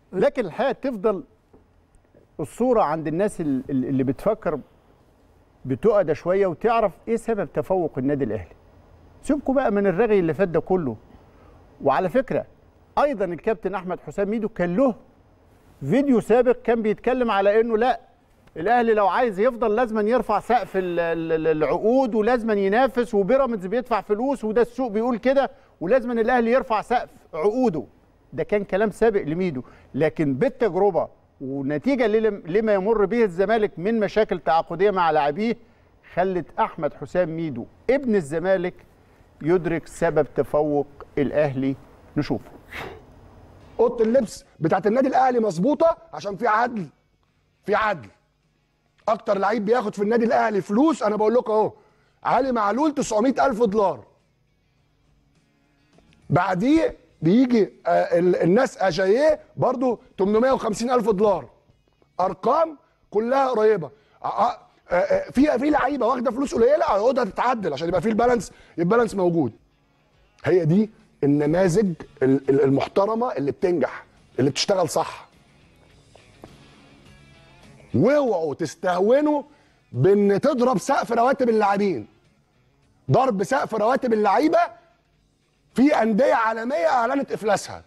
لكن الحقيقه تفضل الصوره عند الناس ال- ال- اللي بتفكر بتقعد شويه وتعرف ايه سبب تفوق النادي الاهلي سيبكوا بقى من الرغي اللي فات ده كله وعلى فكره ايضا الكابتن احمد حسام ميدو كان له فيديو سابق كان بيتكلم على انه لا الاهلي لو عايز يفضل لازم يرفع سقف ال- ال- العقود ولازم ينافس وبيراميدز بيدفع فلوس وده السوق بيقول كده ولازم الاهلي يرفع سقف عقوده ده كان كلام سابق لميدو لكن بالتجربه ونتيجه لل- لما يمر به الزمالك من مشاكل تعاقديه مع لاعبيه خلت احمد حسام ميدو ابن الزمالك يدرك سبب تفوق الاهلي نشوفه اوضه اللبس بتاعت النادي الاهلي مظبوطه عشان في عدل في عدل اكتر لعيب بياخد في النادي الاهلي فلوس انا بقول لكم اهو علي معلول 900 الف دولار بعديه بيجي آه ال- الناس اجاييه برضو 850 الف دولار ارقام كلها قريبه آه، آه، آه، في في لعيبه واخده فلوس قليله عقودها تتعدل عشان يبقى في البالانس البالانس موجود هي دي النماذج ال- ال- المحترمه اللي بتنجح اللي بتشتغل صح واوعوا تستهونوا بان تضرب سقف رواتب اللاعبين ضرب سقف رواتب اللعيبه في انديه عالميه اعلنت افلاسها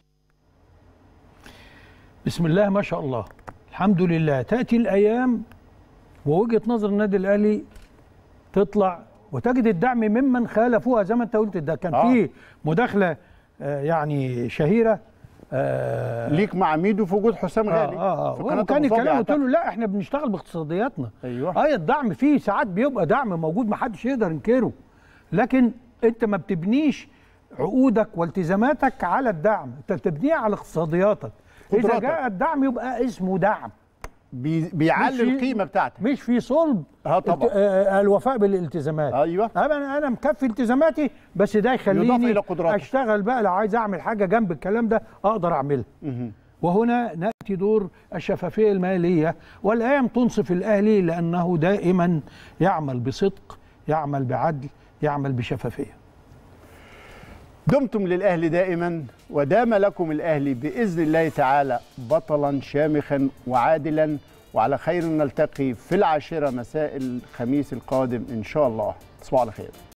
بسم الله ما شاء الله الحمد لله تأتي الأيام ووجهة نظر النادي الأهلي تطلع وتجد الدعم ممن خالفوها زي ما انت قلت ده كان آه. في مداخلة آه، يعني شهيرة آه، ليك مع ميدو في وجود حسام غالي اه في اه قناة وكان أبو ظبي الكلام قلت له أعتقد. لا احنا بنشتغل باقتصادياتنا أيوة. اه الدعم فيه ساعات بيبقى دعم موجود ما حدش يقدر ينكره لكن انت ما بتبنيش عقودك والتزاماتك على الدعم انت بتبنيها على اقتصادياتك اذا قدراتك. جاء الدعم يبقى اسمه دعم بي بيعلي مش في- القيمه بتاعتك مش في صلب اه طبعا. الت- آه، الوفاء بالالتزامات ايوه انا انا مكفي التزاماتي بس ده يضاف يخليني إلى قدراتك. اشتغل بقى لو عايز اعمل حاجه جنب الكلام ده اقدر اعملها وهنا ناتي دور الشفافيه الماليه والايام تنصف الاهلي لانه دائما يعمل بصدق يعمل بعدل يعمل بشفافيه دمتم للاهلي دائما ودام لكم الاهلي باذن الله تعالى بطلا شامخا وعادلا وعلى خير نلتقي في العاشره مساء الخميس القادم ان شاء الله تصبحوا على خير